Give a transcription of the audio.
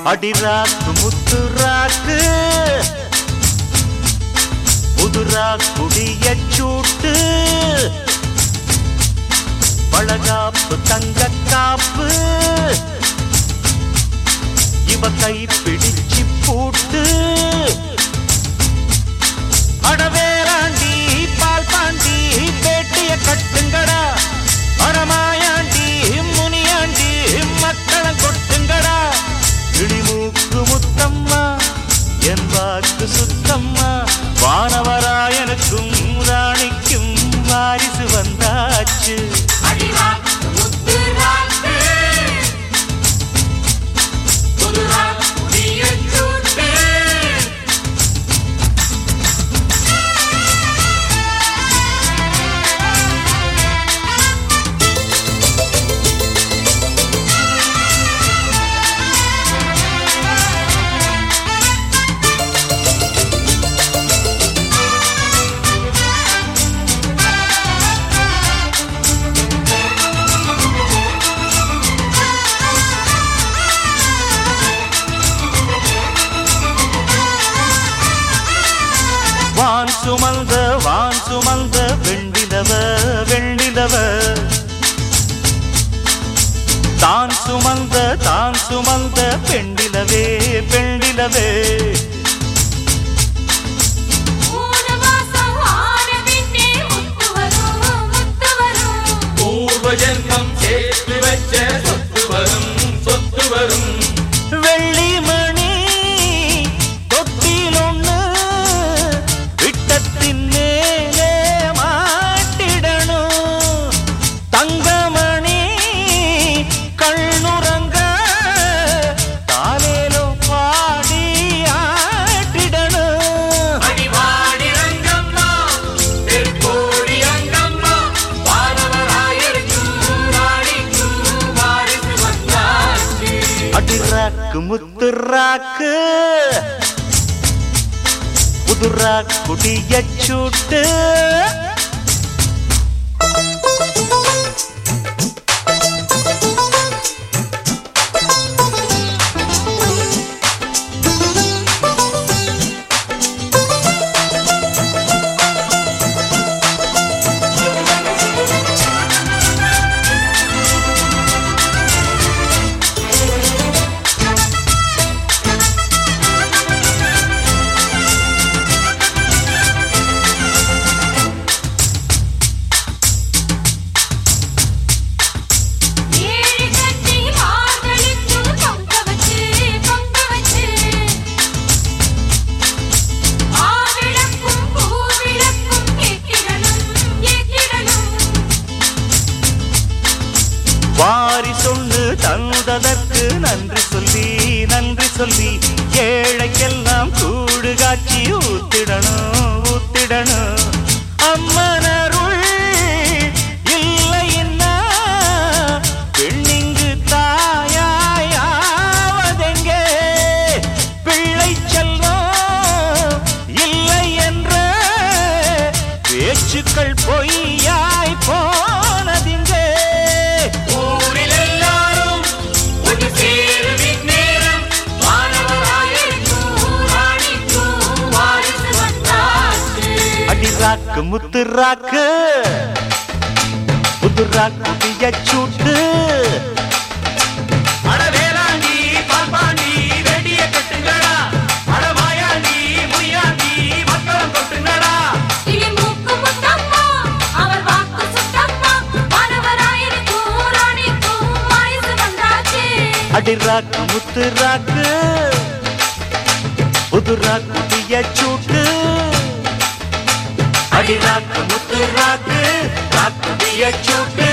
அடிராக்கு முத்து ராக்கு புதுரா குடிய சூட்டு பழகாப்பு தங்க காப்பு இவ கை பிடிச்சு பூட்டு அடவேராண்டி பால் பாண்டி பேட்டிய கட்டுங்கடா மரமாயாண்டி முனியாண்டி மக்களை கொட்டுங்கடா இடிமூக்கு முத்தம்மா என் வாக்கு சுத்தம்மா வானவராயனுக்கும் ராணிக்கும் வாரிசு வந்தாச்சு அடிராக்கு முத்து ராக்கு புது ராக்கு புதிய சூட்டு வான் சுமந்த வான் சுமந்த வெண்டிலவ வெண்டிலவ தான் சுமந்த தான் சுமந்த பெண்டிலவே பெண்டிலவே மூணு மாசம் ஆன பின்னே முத்து வரும் முத்து வரும் பூர்வ ஜென்மம் சேர்த்து வச்ச சொத்து வரும் சொத்து வரும் வெள்ளிமணி தொட்டில் ஒண்ணு விட்டத்தின் மேலே மாட்டிடணும் தங்கமணி கண்ணுறங்க தாலேலோ பாடி ஆட்டிடணும் அடிவாடி ரங்கம்மா தெற்கோடி அங்கம்மா வானவராயருக்கும் ராணிக்கும் வாரிசு வந்தாச்சு அடிராக்கு முத்துராக்கு புதுரா குடிய சூட்டு ஏழு கட்டி மார்கழிக்கு பொங்க வச்சு பொங்க வச்சு ஆவிளக்கும் பூவிளக்கும் ஏற்றிடணும் ஏற்றிடணும் வாரி சொல்லு தந்ததற்கு நன்றி சொல்லி நன்றி சொல்லி ஏழைக்கெல்லாம் கூடு காட்சி ஊத்திடணும் ஊத்திடணும் அம்மனருள் இல்லைன்னா பெண்ணிங்கு தாயாயாவதெங்கே பிள்ளை செல்வம் இல்லை என்ற பேச்சுக்கள் பொய்யாய் போனதிங்கே ஊரில் எல்லாரும் ஒன்று சேரும் இந்நேரம் வானவராயருக்கும் ராணிக்கும் வாரிசு வந்தாச்சு அடிராக்கு முத்துராக்கு புதுராக்கு சூட்டு அடவேலாண்டி பால்பாண்டி வெடிய கட்டுங்கடா அடமாயாண்டி முய்யாண்டி மக்களம் கொட்டுங்கடா இடிமூக்கு முத்தம்மா அவர் வாக்கு சுத்தம்மா வானவராயனுக்கும் ராணிக்கும் வாரிசு வந்தாச்சு அடிராக்கு முத்துராக்கு புதுராக்கு சூட்டு அடிராக்கு முத்துராக்கு ராக்கு சூட்டு